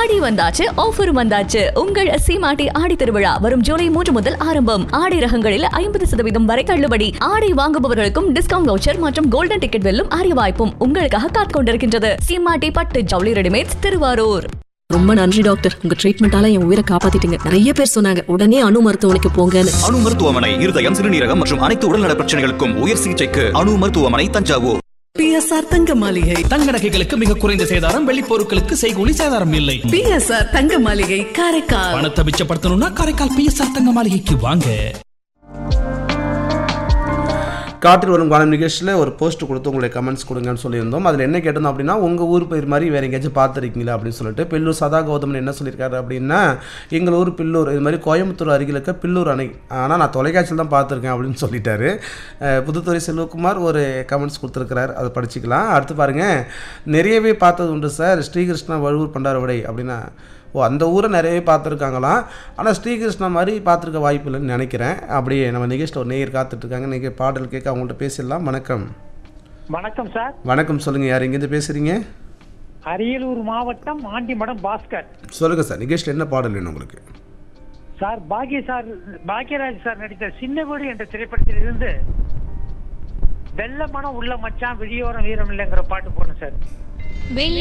ஆடி வந்தாச்சு ஆஃபர் வந்தாச்சு உங்கள் சீமாட்டி ஆடி திருவிழா வரும் ஜூலை மூன்று முதல் ஆரம்பம் ஆடை ரகங்களில் ஐம்பது சதவீதம் வரை தள்ளுபடி ஆடை வாங்குபவர்களுக்கும் டிஸ்கவுண்ட் வவுச்சர் மற்றும் கோல்டன் டிக்கெட் வெல்லும் அரிய வாய்ப்பும் உங்களுக்காக காத்துக் கொண்டிருக்கின்றது சீமாட்டி பட்டு ஜவுளி ரெடிமேட்ஸ் திருவாரூர் ரொம்ப நன்றி டாக்டர் உங்க ட்ரீட்மெண்டால என் உயிரை காப்பாத்திட்டீங்க நிறைய பேர் சொன்னாங்க உடனே அணு மருத்துவமனைக்கு போங்கன்னு அணு மருத்துவமனை இருதயம் சிறுநீரகம் மற்றும் அனைத்து உடல்நல பிரச்சனைகளுக்கும் உயர் சிகிச்சைக்கு அணு மருத்துவமனை தஞ்சாவூர் பிஎஸ்ஆர் தங்க மாளிகை தங்க நகைகளுக்கு மிக குறைந்த சேதாரம் வெள்ளி பொருட்களுக்கு செய்கூலி சேதாரம் இல்லை பிஎஸ்ஆர் தங்க மாளிகை காரைக்கால் பணத்தை மிச்சப்படுத்தணும்னா காரைக்கால் பிஎஸ்ஆர் தங்க மாளிகைக்கு வாங்க காற்றில் வரும் காலம் நிகழ்ச்சியில் ஒரு போஸ்ட் கொடுத்து உங்களுடைய கமெண்ட்ஸ் கொடுங்கன்னு சொல்லியிருந்தோம் அதில் என்ன கேட்டிருந்தோம் அப்படின்னா உங்கள் ஊர் பேர் மாதிரி வேறு எங்கேயாச்சும் பார்த்துருக்கீங்களா அப்படின்னு சொல்லிட்டு பில்லூர் சதா கௌதமன் என்ன சொல்லியிருக்காரு அப்படின்னா எங்கள் ஊர் பில்லூர் இது மாதிரி கோயம்புத்தூர் அருகில் இருக்க பில்லூர் அணை ஆனால் நான் தொலைக்காட்சியில் தான் பார்த்துருக்கேன் அப்படின்னு சொல்லிட்டாரு அஹ் புதுத்துறை செல்வகுமார் ஒரு கமெண்ட்ஸ் கொடுத்துருக்கிறார் அதை படிச்சுக்கலாம் அடுத்து பாருங்கள் நிறையவே பார்த்தது உண்டு சார் ஸ்ரீகிருஷ்ணா வழுவூர் பண்டாரவடை அப்படின்னா ஓ அந்த ஊரை நிறையவே பார்த்துருக்காங்களாம் ஆனால் ஸ்ரீகிருஷ்ணா மாதிரி பார்த்துருக்க வாய்ப்பு இல்லைன்னு நினைக்கிறேன் அப்படியே நம்ம நிகழ்ச்சியில் ஒரு நேயர் காத்துட்ருக்காங்க நீங்கள் பாடல் கேட்க அவங்கள்ட்ட பேசிடலாம் வணக்கம் வணக்கம் சார் வணக்கம் சொல்லுங்கள் யார் எங்கேருந்து பேசுகிறீங்க அரியலூர் மாவட்டம் ஆண்டிமடம் பாஸ்கர் சொல்லுங்கள் சார் நிகழ்ச்சியில் என்ன பாடல் வேணும் உங்களுக்கு சார் பாக்ய சார் பாக்யராஜ் சார் நடித்த சின்ன வீடு என்ற திரைப்படத்தில் இருந்து வெள்ள மனம் உள்ள மச்சான் விழியோரம் வீரம் இல்லைங்கிற பாட்டு போடணும் சார் வெள்ளி